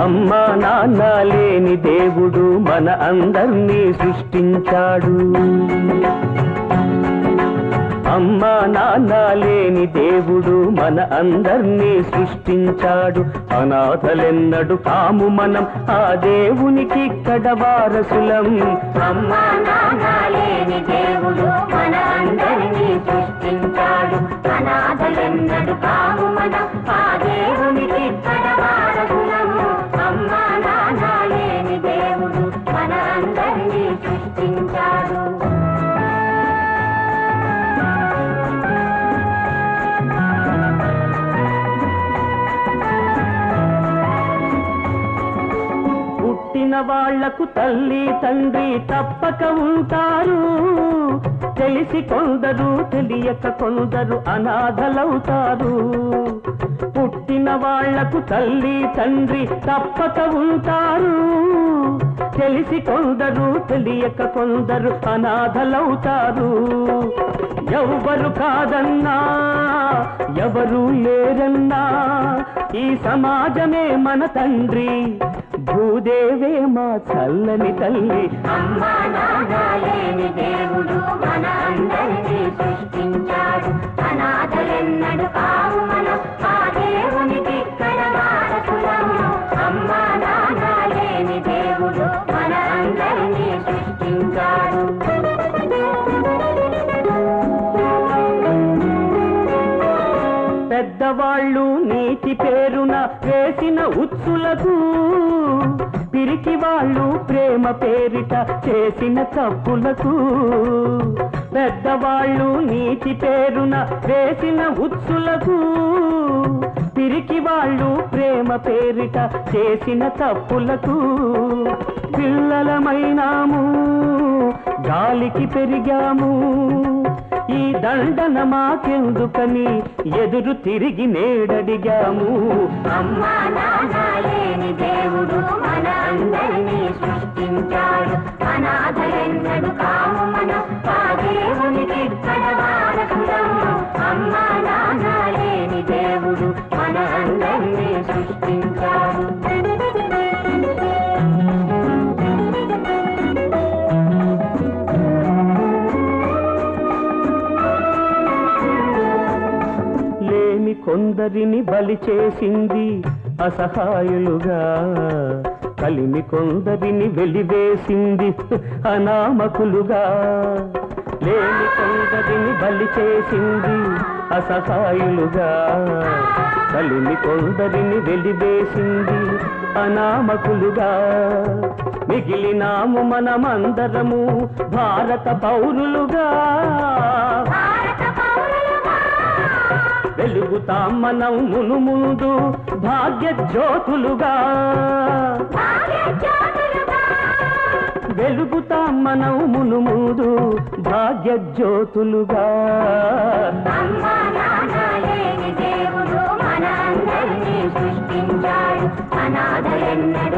అమ్మా నాన్న లేని దేవుడు మన అందర్నీ సృష్టించాడు అమ్మా నాన్న లేని దేవుడు మన అందర్నీ సృష్టించాడు అనాథలెన్నడు కాము మనం ఆ దేవునికి ఇక్కడ వారసులం అమ్మా నాన్న లేని దేవుడు మన అందరినీ సృష్టించాడు అనాథలెన్నడు కాము మనం ఆ దేవునికి ఇక్కడ వారసులము అమ్మా నాన్న లేని దేవుడు మన అందరినీ సృష్టించాడు పుట్టిన వాళ్లకు తల్లి తండ్రి తప్పక ఉంటారు తెలిసి కొందరు తెలియక కొందరు అనాథలవుతారు పుట్టిన వాళ్లకు తల్లి తండ్రి తప్పక ఉంటారు తెలిసి కొందరు తెలియక కొందరు అనాథలవుతారు ఎవరు కాదన్నా ఎవరు లేరన్నా ఈ సమాజమే మన తండ్రి భూదేవే మా చల్లని తల్లి అమ్మా నాన్న లేని దేవుడు మన అందరినీ సృష్టించాడు అనాథలెన్నడు కావు మనం ఆ దేవునికి ఇక్కడ వారసులము అమ్మా నాన్న లేని దేవుడు మన అందరినీ సృష్టించాడు పెద్దవాళ్ళు నీతి పేరున వేసిన ఉచ్చులకు పిరికి వాళ్ళు ప్రేమ పేరిట చేసిన తప్పులకు పెద్దవాళ్ళు నీతి పేరున వేసిన ఉచ్చులకు పిరికి వాళ్ళు ప్రేమ పేరిట చేసిన తప్పులకు పిల్లలమైనాము గాలికి పెరిగాము ఈ దండన మాకెందుకని ఎదురు తిరిగి నేడడిగాము అమ్మా నాన్న లేని దేవుడు మన అందరినీ సృష్టించాడు అనాథలెన్నడు కాము మనం ఆ దేవునికి ఇక్కడ వారసులము అమ్మా నాన్న లేని దేవుడు మన అందరినీ సృష్టించాడు లేమి కొందరిని బలి చేసింది అసహాయులుగా కలిమి కొందరిని వెలివేసింది అనామకులుగా లేమి కొందరిని బలి చేసింది అసహాయులుగా కలిమి కొందరిని వెలివేసింది అనామకులుగా మిగిలినాము మనమందరము భారత పౌరులుగా భారత పౌరులుగా వెలుగుతాం మనం మును ముందు భాగ్య జ్యోతులుగా భాగ్యజ్యోతులుగా వెలుగుతాం మనం మును ముందు భాగ్య జ్యోతులుగా అమ్మా నాన్న లేని దేవుడు మన అందరినీ సృష్టించాడు అనాథలెన్నడు